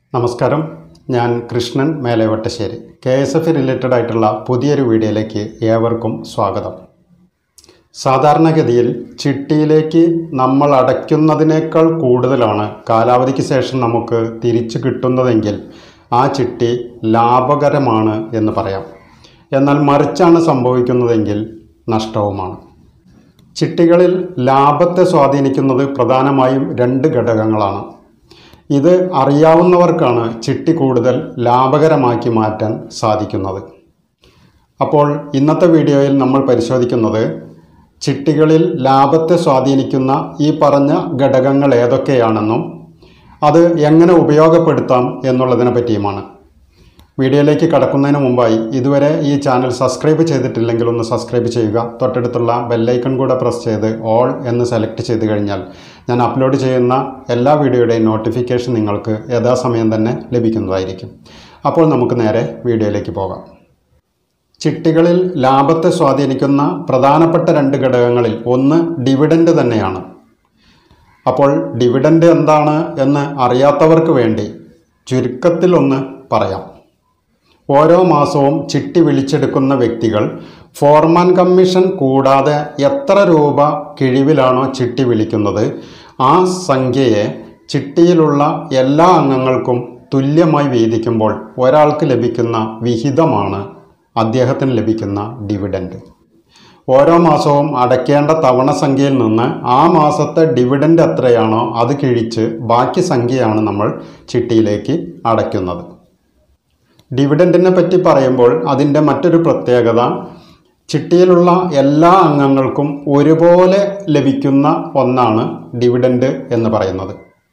നമസ്കാരം ഞാൻ Krishnan Melevattassery K S F related ആയിട്ടുള്ള പുതിയൊരു വീഡിയോയിലേക്ക് ഏവർക്കും സ്വാഗതം സാധാരണഗതിയിൽ ചിട്ടിയിലേക്ക് നമ്മൾ അടയ്ക്കുന്നതിനേക്കാൾ കൂടുതലാണ് കാലാവധിക്ക് ശേഷം നമുക്ക് തിരിച്ചു കിട്ടുന്നതെങ്കിൽ ആ ചിട്ടി ലാഭകരമാണ് എന്ന് പറയാം എന്നാൽ മറിച്ചാണ് സംഭവിക്കുന്നതെങ്കിൽ നഷ്ടവുമാണ് ചിട്ടികളിൽ ലാഭത്തെ സ്വാധീനിക്കുന്നത് പ്രധാനമായും രണ്ട് ഘടകങ്ങളാണ് ഇത് അറിയാവുന്നവർക്കാണ് ചിട്ടി കൂടുതൽ ലാഭകരമാക്കി മാറ്റാൻ സാധിക്കുന്നത് അപ്പോൾ ഇന്നത്തെ വീഡിയോയിൽ നമ്മൾ പരിശോധിക്കുന്നത് ചിട്ടികളിൽ ലാഭത്തെ സ്വാധീനിക്കുന്ന ഈ പറഞ്ഞ ഘടകങ്ങൾ ഏതൊക്കെയാണെന്നും അത് എങ്ങനെ ഉപയോഗപ്പെടുത്താം എന്നുള്ളതിനെ പറ്റിയുമാണ് വീഡിയോയിലേക്ക് കടക്കുന്നതിന് മുമ്പായി ഇതുവരെ ഈ ചാനൽ സബ്സ്ക്രൈബ് ചെയ്തിട്ടില്ലെങ്കിൽ ഒന്ന് സബ്സ്ക്രൈബ് ചെയ്യുക തൊട്ടടുത്തുള്ള ബെല്ലൈക്കൺ കൂടെ പ്രസ് ചെയ്ത് ഓൾ എന്ന് സെലക്ട് ചെയ്ത് കഴിഞ്ഞാൽ ഞാൻ അപ്ലോഡ് ചെയ്യുന്ന എല്ലാ വീഡിയോയുടെയും നോട്ടിഫിക്കേഷൻ നിങ്ങൾക്ക് യഥാസമയം തന്നെ ലഭിക്കുന്നതായിരിക്കും അപ്പോൾ നമുക്ക് നേരെ വീഡിയോയിലേക്ക് പോകാം ചിട്ടികളിൽ ലാഭത്തെ സ്വാധീനിക്കുന്ന പ്രധാനപ്പെട്ട രണ്ട് ഘടകങ്ങളിൽ ഒന്ന് ഡിവിഡൻഡ് തന്നെയാണ് അപ്പോൾ ഡിവിഡൻഡ് എന്താണ് എന്ന് അറിയാത്തവർക്ക് വേണ്ടി ചുരുക്കത്തിൽ ഒന്ന് പറയാം ഓരോ മാസവും ചിട്ടി വിളിച്ചെടുക്കുന്ന വ്യക്തികൾ ഫോർമാൻ കമ്മീഷൻ കൂടാതെ എത്ര രൂപ കിഴിവിലാണോ ചിട്ടി വിളിക്കുന്നത് ആ സംഖ്യയെ ചിട്ടിയിലുള്ള എല്ലാ അംഗങ്ങൾക്കും തുല്യമായി വീതിക്കുമ്പോൾ ഒരാൾക്ക് ലഭിക്കുന്ന വിഹിതമാണ് അദ്ദേഹത്തിന് ലഭിക്കുന്ന ഡിവിഡൻഡ് ഓരോ മാസവും അടയ്ക്കേണ്ട തവണ സംഖ്യയിൽ നിന്ന് ആ മാസത്തെ ഡിവിഡൻഡ് എത്രയാണോ അത് കിഴിച്ച് ബാക്കി സംഖ്യയാണ് നമ്മൾ ചിട്ടിയിലേക്ക് അടയ്ക്കുന്നത് ഡിവിഡൻഡിനെ പറ്റി പറയുമ്പോൾ അതിൻ്റെ മറ്റൊരു പ്രത്യേകത ചിട്ടിയിലുള്ള എല്ലാ അംഗങ്ങൾക്കും ഒരുപോലെ ലഭിക്കുന്ന ഒന്നാണ് ഡിവിഡൻഡ് എന്ന് പറയുന്നത്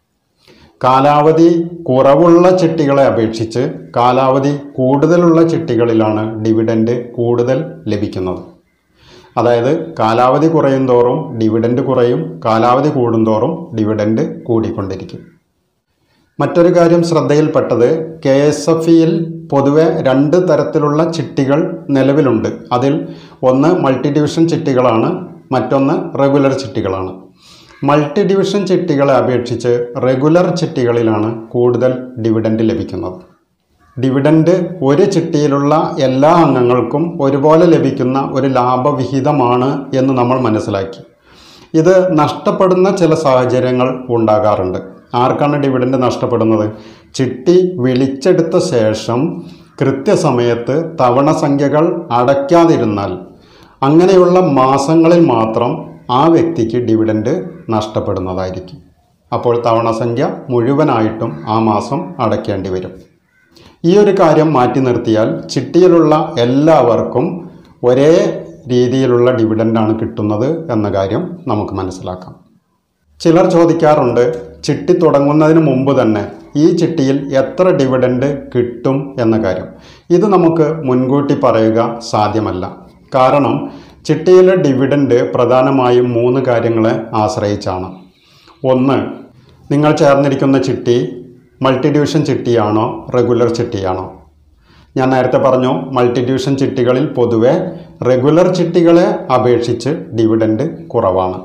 കാലാവധി കുറവുള്ള ചിട്ടികളെ അപേക്ഷിച്ച് കാലാവധി കൂടുതലുള്ള ചിട്ടികളിലാണ് ഡിവിഡൻഡ് കൂടുതൽ ലഭിക്കുന്നത് അതായത് കാലാവധി കുറയും തോറും ഡിവിഡൻഡ് കുറയും കാലാവധി കൂടുന്തോറും ഡിവിഡൻഡ് കൂടിക്കൊണ്ടിരിക്കും മറ്റൊരു കാര്യം ശ്രദ്ധയിൽപ്പെട്ടത് കെ എസ് എഫ് ഇയിൽ പൊതുവെ രണ്ട് തരത്തിലുള്ള ചിട്ടികൾ നിലവിലുണ്ട് അതിൽ ഒന്ന് മൾട്ടി ഡിവിഷൻ ചിട്ടികളാണ് മറ്റൊന്ന് റെഗുലർ ചിട്ടികളാണ് മൾട്ടി ഡിവിഷൻ ചിട്ടികളെ അപേക്ഷിച്ച് റെഗുലർ ചിട്ടികളിലാണ് കൂടുതൽ ഡിവിഡൻഡ് ലഭിക്കുന്നത് ഡിവിഡൻഡ് ഒരു ചിട്ടിയിലുള്ള എല്ലാ അംഗങ്ങൾക്കും ഒരുപോലെ ലഭിക്കുന്ന ഒരു ലാഭവിഹിതമാണ് എന്ന് നമ്മൾ മനസ്സിലാക്കി ഇത് നഷ്ടപ്പെടുന്ന ചില സാഹചര്യങ്ങൾ ഉണ്ടാകാറുണ്ട് ആർക്കാണ് ഡിവിഡൻഡ് നഷ്ടപ്പെടുന്നത് ചിട്ടി വിളിച്ചെടുത്ത ശേഷം കൃത്യസമയത്ത് തവണ സംഖ്യകൾ അടയ്ക്കാതിരുന്നാൽ അങ്ങനെയുള്ള മാസങ്ങളിൽ മാത്രം ആ വ്യക്തിക്ക് ഡിവിഡൻഡ് നഷ്ടപ്പെടുന്നതായിരിക്കും അപ്പോൾ തവണ സംഖ്യ മുഴുവനായിട്ടും ആ മാസം അടയ്ക്കേണ്ടി വരും ഈ ഒരു കാര്യം മാറ്റി നിർത്തിയാൽ ചിട്ടിയിലുള്ള എല്ലാവർക്കും ഒരേ രീതിയിലുള്ള ഡിവിഡൻഡാണ് കിട്ടുന്നത് എന്ന കാര്യം നമുക്ക് മനസ്സിലാക്കാം ചിലർ ചോദിക്കാറുണ്ട് ചിട്ടി തുടങ്ങുന്നതിന് മുമ്പ് തന്നെ ഈ ചിട്ടിയിൽ എത്ര ഡിവിഡൻഡ് കിട്ടും എന്ന കാര്യം ഇത് നമുക്ക് മുൻകൂട്ടി പറയുക സാധ്യമല്ല കാരണം ചിട്ടിയിലെ ഡിവിഡൻഡ് പ്രധാനമായും മൂന്ന് കാര്യങ്ങളെ ആശ്രയിച്ചാണ് ഒന്ന് നിങ്ങൾ ചേർന്നിരിക്കുന്ന ചിട്ടി മൾട്ടി ഡിവിഷൻ ചിട്ടിയാണോ റെഗുലർ ചിട്ടിയാണോ ഞാൻ നേരത്തെ പറഞ്ഞു മൾട്ടി ഡിവിഷൻ ചിട്ടികളിൽ പൊതുവെ റെഗുലർ ചിട്ടികളെ അപേക്ഷിച്ച് ഡിവിഡൻഡ് കുറവാണ്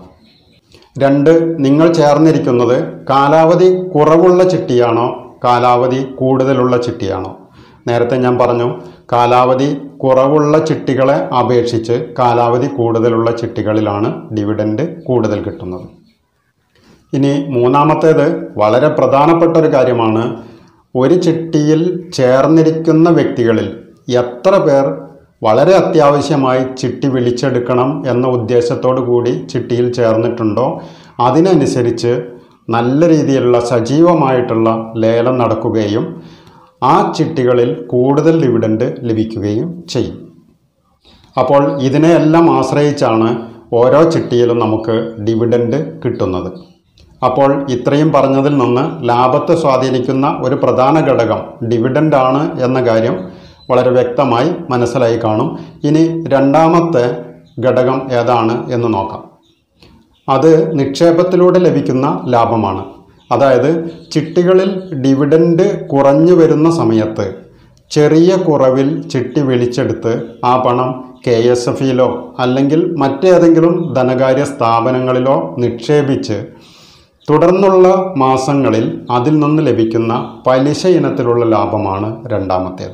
രണ്ട് നിങ്ങൾ ചേർന്നിരിക്കുന്നത് കാലാവധി കുറവുള്ള ചിട്ടിയാണോ കാലാവധി കൂടുതലുള്ള ചിട്ടിയാണോ നേരത്തെ ഞാൻ പറഞ്ഞു കാലാവധി കുറവുള്ള ചിട്ടികളെ അപേക്ഷിച്ച് കാലാവധി കൂടുതലുള്ള ചിട്ടികളിലാണ് ഡിവിഡൻഡ് കൂടുതൽ കിട്ടുന്നത് ഇനി മൂന്നാമത്തേത് വളരെ പ്രധാനപ്പെട്ട ഒരു കാര്യമാണ് ഒരു ചിട്ടിയിൽ ചേർന്നിരിക്കുന്ന വ്യക്തികളിൽ എത്ര പേർ വളരെ അത്യാവശ്യമായി ചിട്ടി വിളിച്ചെടുക്കണം എന്ന ഉദ്ദേശത്തോടു കൂടി ചിട്ടിയിൽ ചേർന്നിട്ടുണ്ടോ അതിനനുസരിച്ച് നല്ല രീതിയിലുള്ള സജീവമായിട്ടുള്ള ലേലം നടക്കുകയും ആ ചിട്ടികളിൽ കൂടുതൽ ഡിവിഡൻഡ് ലഭിക്കുകയും ചെയ്യും അപ്പോൾ ഇതിനെയെല്ലാം ആശ്രയിച്ചാണ് ഓരോ ചിട്ടിയിലും നമുക്ക് ഡിവിഡൻഡ് കിട്ടുന്നത് അപ്പോൾ ഇത്രയും പറഞ്ഞതിൽ നിന്ന് ലാഭത്തെ സ്വാധീനിക്കുന്ന ഒരു പ്രധാന ഘടകം ഡിവിഡൻഡ് ആണ് എന്ന കാര്യം വളരെ വ്യക്തമായി മനസ്സിലായി കാണും ഇനി രണ്ടാമത്തെ ഘടകം ഏതാണ് എന്ന് നോക്കാം അത് നിക്ഷേപത്തിലൂടെ ലഭിക്കുന്ന ലാഭമാണ് അതായത് ചിട്ടികളിൽ ഡിവിഡൻഡ് കുറഞ്ഞു വരുന്ന സമയത്ത് ചെറിയ കുറവിൽ ചിട്ടി വിളിച്ചെടുത്ത് ആ പണം കെ എസ് എഫിലോ അല്ലെങ്കിൽ മറ്റേതെങ്കിലും ധനകാര്യ സ്ഥാപനങ്ങളിലോ നിക്ഷേപിച്ച് തുടർന്നുള്ള മാസങ്ങളിൽ അതിൽ നിന്ന് ലഭിക്കുന്ന പലിശ ഇനത്തിലുള്ള ലാഭമാണ് രണ്ടാമത്തേത്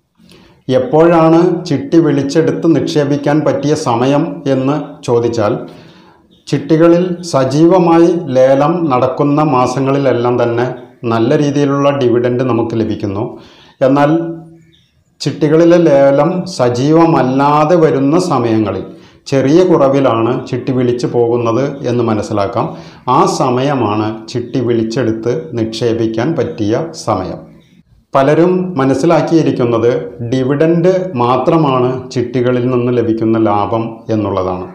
എപ്പോഴാണ് ചിട്ടി വിളിച്ചെടുത്ത് നിക്ഷേപിക്കാൻ പറ്റിയ സമയം എന്ന് ചോദിച്ചാൽ ചിട്ടികളിൽ സജീവമായി ലേലം നടക്കുന്ന മാസങ്ങളിലെല്ലാം തന്നെ നല്ല രീതിയിലുള്ള ഡിവിഡൻഡ് നമുക്ക് ലഭിക്കുന്നു എന്നാൽ ചിട്ടികളിലെ ലേലം സജീവമല്ലാതെ വരുന്ന സമയങ്ങളിൽ ചെറിയ കുറവിലാണ് ചിട്ടി വിളിച്ചു പോകുന്നത് എന്ന് മനസ്സിലാക്കാം ആ സമയമാണ് ചിട്ടി വിളിച്ചെടുത്ത് നിക്ഷേപിക്കാൻ പറ്റിയ സമയം പലരും മനസ്സിലാക്കിയിരിക്കുന്നത് ഡിവിഡൻഡ് മാത്രമാണ് ചിട്ടികളിൽ നിന്ന് ലഭിക്കുന്ന ലാഭം എന്നുള്ളതാണ്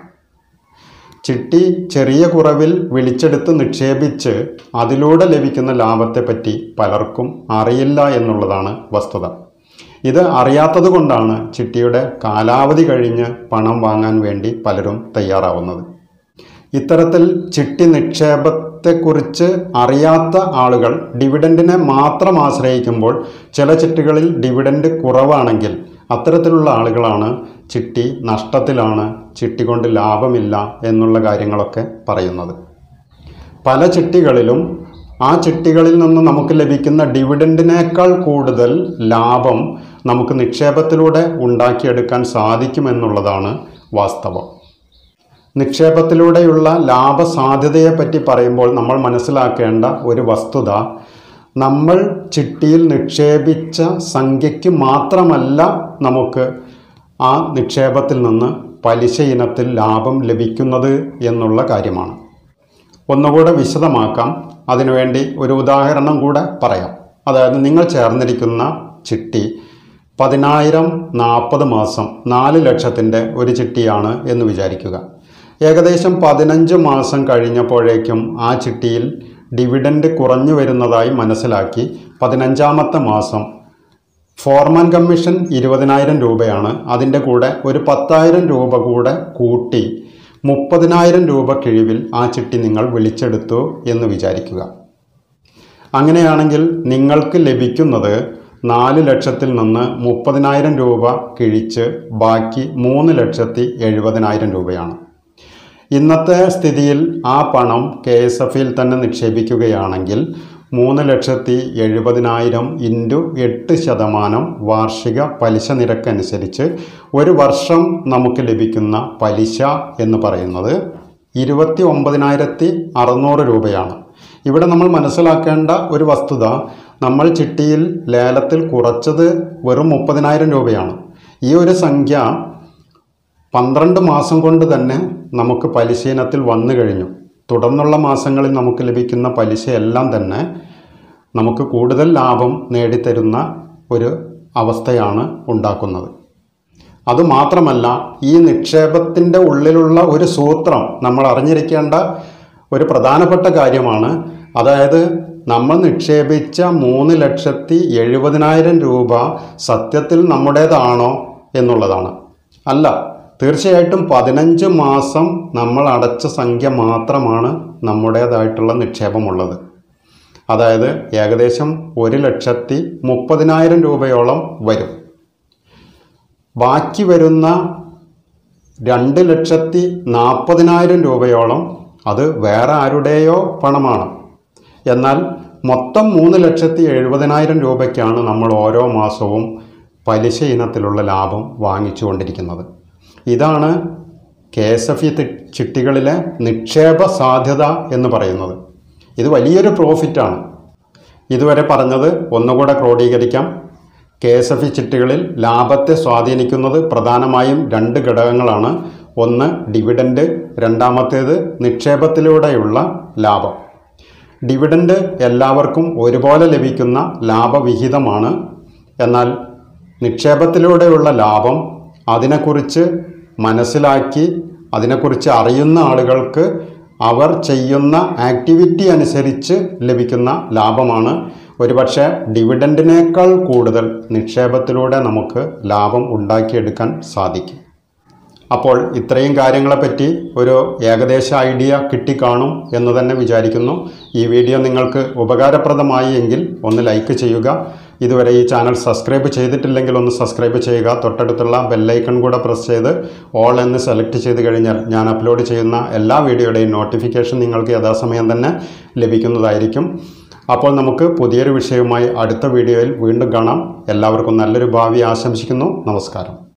ചിട്ടി ചെറിയ കുറവിൽ വിളിച്ചെടുത്ത് നിക്ഷേപിച്ച് അതിലൂടെ ലഭിക്കുന്ന ലാഭത്തെപ്പറ്റി പലർക്കും അറിയില്ല എന്നുള്ളതാണ് വസ്തുത ഇത് അറിയാത്തത് കൊണ്ടാണ് ചിട്ടിയുടെ കാലാവധി കഴിഞ്ഞ് പണം വാങ്ങാൻ വേണ്ടി പലരും തയ്യാറാവുന്നത് ഇത്തരത്തിൽ ചിട്ടി നിക്ഷേപത്തെക്കുറിച്ച് അറിയാത്ത ആളുകൾ ഡിവിഡൻഡിനെ മാത്രം ആശ്രയിക്കുമ്പോൾ ചില ചിട്ടികളിൽ ഡിവിഡൻഡ് കുറവാണെങ്കിൽ അത്തരത്തിലുള്ള ആളുകളാണ് ചിട്ടി നഷ്ടത്തിലാണ് ചിട്ടി കൊണ്ട് ലാഭമില്ല എന്നുള്ള കാര്യങ്ങളൊക്കെ പറയുന്നത് പല ചിട്ടികളിലും ആ ചിട്ടികളിൽ നിന്ന് നമുക്ക് ലഭിക്കുന്ന ഡിവിഡൻഡിനേക്കാൾ കൂടുതൽ ലാഭം നമുക്ക് നിക്ഷേപത്തിലൂടെ ഉണ്ടാക്കിയെടുക്കാൻ സാധിക്കുമെന്നുള്ളതാണ് വാസ്തവം നിക്ഷേപത്തിലൂടെയുള്ള ലാഭസാധ്യതയെപ്പറ്റി പറയുമ്പോൾ നമ്മൾ മനസ്സിലാക്കേണ്ട ഒരു വസ്തുത നമ്മൾ ചിട്ടിയിൽ നിക്ഷേപിച്ച സംഖ്യയ്ക്ക് മാത്രമല്ല നമുക്ക് ആ നിക്ഷേപത്തിൽ നിന്ന് പലിശ ഇനത്തിൽ ലാഭം ലഭിക്കുന്നത് എന്നുള്ള കാര്യമാണ് ഒന്നുകൂടെ വിശദമാക്കാം അതിനുവേണ്ടി ഒരു ഉദാഹരണം കൂടെ പറയാം അതായത് നിങ്ങൾ ചേർന്നിരിക്കുന്ന ചിട്ടി പതിനായിരം നാൽപ്പത് മാസം നാല് ലക്ഷത്തിൻ്റെ ഒരു ചിട്ടിയാണ് എന്ന് വിചാരിക്കുക ഏകദേശം പതിനഞ്ച് മാസം കഴിഞ്ഞപ്പോഴേക്കും ആ ചിട്ടിയിൽ ഡിവിഡൻഡ് കുറഞ്ഞു വരുന്നതായി മനസ്സിലാക്കി പതിനഞ്ചാമത്തെ മാസം ഫോർമാൻ കമ്മീഷൻ ഇരുപതിനായിരം രൂപയാണ് അതിൻ്റെ കൂടെ ഒരു പത്തായിരം രൂപ കൂടെ കൂട്ടി മുപ്പതിനായിരം രൂപ കിഴിവിൽ ആ ചിട്ടി നിങ്ങൾ വിളിച്ചെടുത്തു എന്ന് വിചാരിക്കുക അങ്ങനെയാണെങ്കിൽ നിങ്ങൾക്ക് ലഭിക്കുന്നത് നാല് ലക്ഷത്തിൽ നിന്ന് മുപ്പതിനായിരം രൂപ കിഴിച്ച് ബാക്കി മൂന്ന് ലക്ഷത്തി എഴുപതിനായിരം രൂപയാണ് ഇന്നത്തെ സ്ഥിതിയിൽ ആ പണം കെ എസ് എഫിൽ തന്നെ നിക്ഷേപിക്കുകയാണെങ്കിൽ മൂന്ന് ലക്ഷത്തി എഴുപതിനായിരം ഇൻറ്റു എട്ട് ശതമാനം വാർഷിക പലിശ നിരക്കനുസരിച്ച് ഒരു വർഷം നമുക്ക് ലഭിക്കുന്ന പലിശ എന്ന് പറയുന്നത് ഇരുപത്തി ഒമ്പതിനായിരത്തി അറുന്നൂറ് രൂപയാണ് ഇവിടെ നമ്മൾ മനസ്സിലാക്കേണ്ട ഒരു വസ്തുത നമ്മൾ ചിട്ടിയിൽ ലേലത്തിൽ കുറച്ചത് വെറും മുപ്പതിനായിരം രൂപയാണ് ഈ ഒരു സംഖ്യ പന്ത്രണ്ട് മാസം കൊണ്ട് തന്നെ നമുക്ക് പലിശ ഇനത്തിൽ വന്നു കഴിഞ്ഞു തുടർന്നുള്ള മാസങ്ങളിൽ നമുക്ക് ലഭിക്കുന്ന പലിശയെല്ലാം തന്നെ നമുക്ക് കൂടുതൽ ലാഭം നേടിത്തരുന്ന ഒരു അവസ്ഥയാണ് ഉണ്ടാക്കുന്നത് അതുമാത്രമല്ല ഈ നിക്ഷേപത്തിൻ്റെ ഉള്ളിലുള്ള ഒരു സൂത്രം നമ്മൾ അറിഞ്ഞിരിക്കേണ്ട ഒരു പ്രധാനപ്പെട്ട കാര്യമാണ് അതായത് നമ്മൾ നിക്ഷേപിച്ച മൂന്ന് ലക്ഷത്തി എഴുപതിനായിരം രൂപ സത്യത്തിൽ നമ്മുടേതാണോ എന്നുള്ളതാണ് അല്ല തീർച്ചയായിട്ടും പതിനഞ്ച് മാസം നമ്മൾ അടച്ച സംഖ്യ മാത്രമാണ് നമ്മുടേതായിട്ടുള്ള നിക്ഷേപമുള്ളത് അതായത് ഏകദേശം ഒരു ലക്ഷത്തി മുപ്പതിനായിരം രൂപയോളം വരും ബാക്കി വരുന്ന രണ്ട് ലക്ഷത്തി നാൽപ്പതിനായിരം രൂപയോളം അത് വേറെ ആരുടെയോ പണമാണ് എന്നാൽ മൊത്തം മൂന്ന് ലക്ഷത്തി എഴുപതിനായിരം രൂപയ്ക്കാണ് നമ്മൾ ഓരോ മാസവും പലിശ ഇനത്തിലുള്ള ലാഭം വാങ്ങിച്ചുകൊണ്ടിരിക്കുന്നത് ഇതാണ് കെ എസ് എഫ് ഇ ചിട്ടികളിലെ നിക്ഷേപ സാധ്യത എന്ന് പറയുന്നത് ഇത് വലിയൊരു പ്രോഫിറ്റാണ് ഇതുവരെ പറഞ്ഞത് ഒന്നുകൂടെ ക്രോഡീകരിക്കാം കെ എസ് എഫ് ഇ ചിട്ടികളിൽ ലാഭത്തെ സ്വാധീനിക്കുന്നത് പ്രധാനമായും രണ്ട് ഘടകങ്ങളാണ് ഒന്ന് ഡിവിഡൻഡ് രണ്ടാമത്തേത് നിക്ഷേപത്തിലൂടെയുള്ള ലാഭം ഡിവിഡൻഡ് എല്ലാവർക്കും ഒരുപോലെ ലഭിക്കുന്ന ലാഭവിഹിതമാണ് എന്നാൽ നിക്ഷേപത്തിലൂടെയുള്ള ലാഭം അതിനെക്കുറിച്ച് മനസ്സിലാക്കി അതിനെക്കുറിച്ച് അറിയുന്ന ആളുകൾക്ക് അവർ ചെയ്യുന്ന ആക്ടിവിറ്റി അനുസരിച്ച് ലഭിക്കുന്ന ലാഭമാണ് ഒരുപക്ഷെ ഡിവിഡൻഡിനേക്കാൾ കൂടുതൽ നിക്ഷേപത്തിലൂടെ നമുക്ക് ലാഭം ഉണ്ടാക്കിയെടുക്കാൻ സാധിക്കും അപ്പോൾ ഇത്രയും കാര്യങ്ങളെപ്പറ്റി ഒരു ഏകദേശ ഐഡിയ കിട്ടിക്കാണും എന്ന് തന്നെ വിചാരിക്കുന്നു ഈ വീഡിയോ നിങ്ങൾക്ക് ഉപകാരപ്രദമായി എങ്കിൽ ഒന്ന് ലൈക്ക് ചെയ്യുക ഇതുവരെ ഈ ചാനൽ സബ്സ്ക്രൈബ് ചെയ്തിട്ടില്ലെങ്കിൽ ഒന്ന് സബ്സ്ക്രൈബ് ചെയ്യുക തൊട്ടടുത്തുള്ള ബെല്ലൈക്കൺ കൂടെ പ്രസ് ചെയ്ത് ഓൾ എന്ന് സെലക്ട് ചെയ്ത് കഴിഞ്ഞാൽ ഞാൻ അപ്ലോഡ് ചെയ്യുന്ന എല്ലാ വീഡിയോയുടെയും നോട്ടിഫിക്കേഷൻ നിങ്ങൾക്ക് യഥാസമയം തന്നെ ലഭിക്കുന്നതായിരിക്കും അപ്പോൾ നമുക്ക് പുതിയൊരു വിഷയവുമായി അടുത്ത വീഡിയോയിൽ വീണ്ടും കാണാം എല്ലാവർക്കും നല്ലൊരു ഭാവി ആശംസിക്കുന്നു നമസ്കാരം